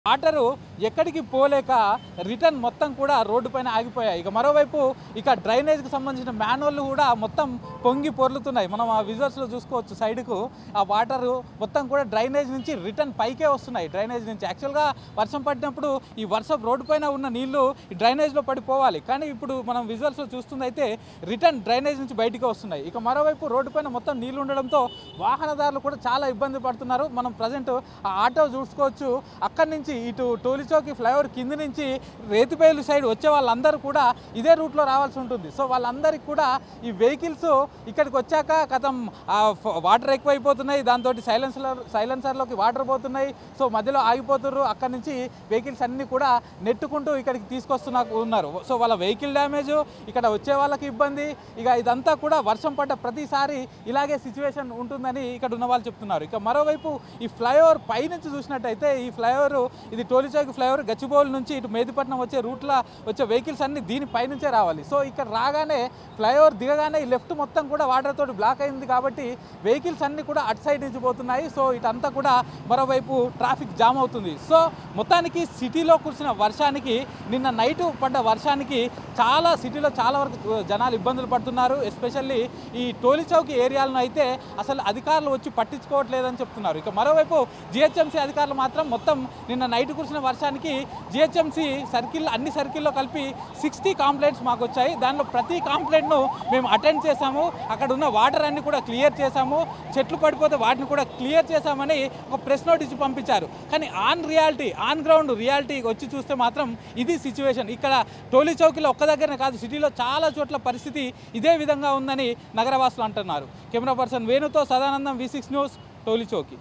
water ఎక్కడికి పోలేక return మొత్తం కూడా రోడ్డు పైన ఆగిపోయాయి ఇక మరోవైపు ఇక డ్రైనేజ్కి సంబంధించిన మ్యాన్వల్లు కూడా మొత్తం పొంగి పొర్లుతున్నాయి మనం ఆ విజువల్స్లో చూసుకోవచ్చు సైడ్కు ఆ వాటరు మొత్తం కూడా డ్రైనేజ్ నుంచి రిటర్న్ పైకే వస్తున్నాయి డ్రైనేజ్ నుంచి యాక్చువల్గా వర్షం పడినప్పుడు ఈ వర్షం రోడ్డు పైన ఉన్న నీళ్లు ఈ డ్రైనేజ్లో పడిపోవాలి కానీ ఇప్పుడు మనం విజువల్స్లో చూస్తుంది అయితే రిటర్న్ డ్రైనేజ్ నుంచి బయటికి వస్తున్నాయి ఇక మరోవైపు రోడ్డు పైన మొత్తం నీళ్లు ఉండడంతో వాహనదారులు కూడా చాలా ఇబ్బంది పడుతున్నారు మనం ప్రజెంట్ ఆ ఆటో చూసుకోవచ్చు అక్కడి నుంచి ఇటు టోలిచౌకి ఫ్లైఓవర్ కింద నుంచి రేతిపేలు సైడ్ వచ్చే వాళ్ళందరూ కూడా ఇదే రూట్లో రావాల్సి ఉంటుంది సో వాళ్ళందరికీ కూడా ఈ వెహికల్స్ ఇక్కడికి వచ్చాక కథం వాటర్ ఎక్కువైపోతున్నాయి దాంతో సైలెన్సర్ సైలెన్సర్లోకి వాటర్ పోతున్నాయి సో మధ్యలో ఆగిపోతున్నారు అక్కడి నుంచి వెహికల్స్ అన్నీ కూడా నెట్టుకుంటూ ఇక్కడికి తీసుకొస్తున్నా ఉన్నారు సో వాళ్ళ వెహికల్ డ్యామేజ్ ఇక్కడ వచ్చే వాళ్ళకి ఇబ్బంది ఇక ఇదంతా కూడా వర్షం పడ్డ ప్రతిసారి ఇలాగే సిచ్యువేషన్ ఉంటుందని ఇక్కడ ఉన్న వాళ్ళు చెప్తున్నారు ఇక మరోవైపు ఈ ఫ్లైఓవర్ పైనుంచి చూసినట్టయితే ఈ ఫ్లైఓవర్ ఇది టోలిచౌక్ ఫ్లైఓవర్ గచ్చిబౌలి నుంచి ఇటు మేదిపట్నం వచ్చే రూట్లో వచ్చే వెహికల్స్ అన్ని దీని పైనుంచే రావాలి సో ఇక్కడ రాగానే ఫ్లైఓవర్ దిగగానే ఈ లెఫ్ట్ మొత్తం కూడా వాటర్ తోటి బ్లాక్ అయింది కాబట్టి వెహికల్స్ అన్ని కూడా అటు సైడ్ నుంచి పోతున్నాయి సో ఇటంతా కూడా మరోవైపు ట్రాఫిక్ జామ్ అవుతుంది సో మొత్తానికి సిటీలో కురిసిన వర్షానికి నిన్న నైట్ పడ్డ వర్షానికి చాలా సిటీలో చాలా వరకు జనాలు ఇబ్బందులు పడుతున్నారు ఎస్పెషల్లీ ఈ టోలీ చౌక్ ఏరియాలను అయితే అసలు అధికారులు వచ్చి పట్టించుకోవట్లేదని చెప్తున్నారు ఇక మరోవైపు జిహెచ్ఎంసీ అధికారులు మాత్రం మొత్తం నిన్న నైట్ కురిసిన వర్షానికి జిహెచ్ఎంసీ సర్కిల్ అన్ని సర్కిల్లో కలిపి సిక్స్టీ కాంప్లైంట్స్ మాకు వచ్చాయి దానిలో ప్రతి కాంప్లైంట్ను మేము అటెండ్ చేశాము అక్కడ ఉన్న వాటర్ అన్ని కూడా క్లియర్ చేశాము చెట్లు పడిపోతే వాటిని కూడా క్లియర్ చేశామని ఒక ప్రెస్ నోట్ ఇచ్చి పంపించారు కానీ on reality on ground reality వచ్చి చూస్తే మాత్రం ఇది సిచ్యువేషన్ ఇక్కడ టోలీ చౌకీలో ఒక్క దగ్గరనే కాదు సిటీలో చాలా చోట్ల పరిస్థితి ఇదే విధంగా ఉందని నగరవాసులు అంటున్నారు కెమెరా పర్సన్ వేణుతో Sadanandam V six news Toli Chowki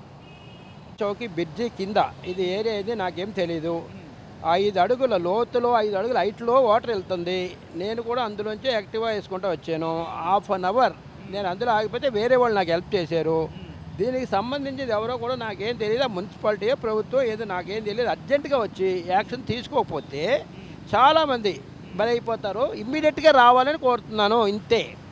Chowki bridge కింద ఇది ఏరియా ఇది నాకేం తెలీదు ఐదు అడుగుల లోతులో ఐదు అడుగుల హైట్లో వాటర్ వెళ్తుంది నేను కూడా అందులోంచి యాక్టివా వేసుకుంటూ వచ్చాను హాఫ్ అన్ అవర్ నేను అందులో ఆగిపోతే వేరే వాళ్ళు నాకు హెల్ప్ చేశారు దీనికి సంబంధించి ఎవరో కూడా నాకేం తెలియదు ఆ మున్సిపాలిటీ ప్రభుత్వం ఏదో నాకేం తెలియదు అర్జెంటుగా వచ్చి యాక్షన్ తీసుకోకపోతే చాలామంది బలైపోతారు ఇమ్మీడియట్గా రావాలని కోరుతున్నాను ఇంతే